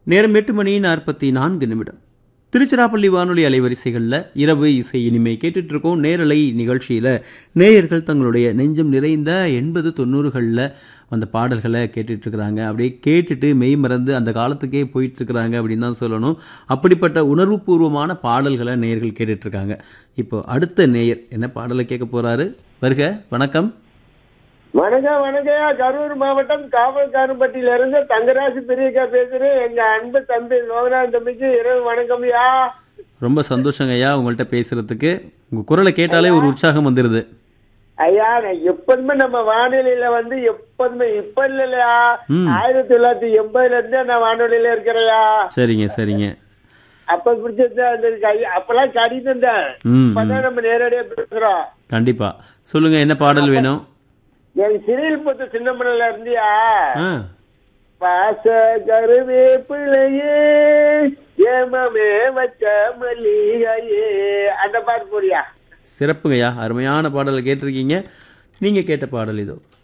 நேரம் எட்டு மணி நாற்பத்தி நான்கு நிமிடம் திருச்சிராப்பள்ளி வானொலி அலைவரிசைகளில் இரவு இசை இனிமை கேட்டுட்டு இருக்கோம் நேரலை நிகழ்ச்சியில் நேயர்கள் தங்களுடைய நெஞ்சம் நிறைந்த எண்பது தொண்ணூறுகளில் அந்த பாடல்களை கேட்டுட்டு இருக்கிறாங்க அப்படியே கேட்டுட்டு மெய் மறந்து அந்த காலத்துக்கே போயிட்டு இருக்கிறாங்க அப்படின்னு தான் சொல்லணும் அப்படிப்பட்ட உணர்வுபூர்வமான பாடல்களை நேயர்கள் கேட்டுட்டு இருக்காங்க இப்போ அடுத்த நேயர் என்ன பாடலை கேட்க போறாரு வருக வணக்கம் வணக்கம் வணக்கம் கரூர் மாவட்டம் காவல்காரன்பட்டியில இருந்து தங்கராசு பெரியக்கா பேசுறேன் எங்க அன்பு தம்பி லோகநாத் தம்பிக்கு இரவு வணக்கம்யா ரொம்ப சந்தோஷங்க ஐயா உங்கள்கிட்ட பேசுறதுக்கு உங்கள் குரலை கேட்டாலே ஒரு உற்சாகம் வந்துடுது ஐயா நான் எப்போதுமே நம்ம வானொலியில வந்து எப்போதுமே இப்ப இல்லையா ம். ஆயிரத்தி தொள்ளாயிரத்தி எண்பதுல இருந்தே நான் வானொலியில இருக்கிறேயா சரிங்க சரிங்க அப்ப பிடிச்சது அந்த கை- அப்பெல்லாம் கடிதம் தான் ம் ம். இப்பதான் நம்ம நேரடியா பேசுறோம் கண்டிப்பா சொல்லுங்க என்ன பாடல் வேணும் என் சிறில் பொத்து சின்னமணில இருந்தியா ஆ பாச கருவே பிள்ளையே ஏமமே வச்ச மல்லிகையே அந்த பாட்டு போறியா சிறப்புங்கய்யா அருமையான பாடலை கேட்டிருக்கீங்க நீங்க கேட்ட பாடல் இதோ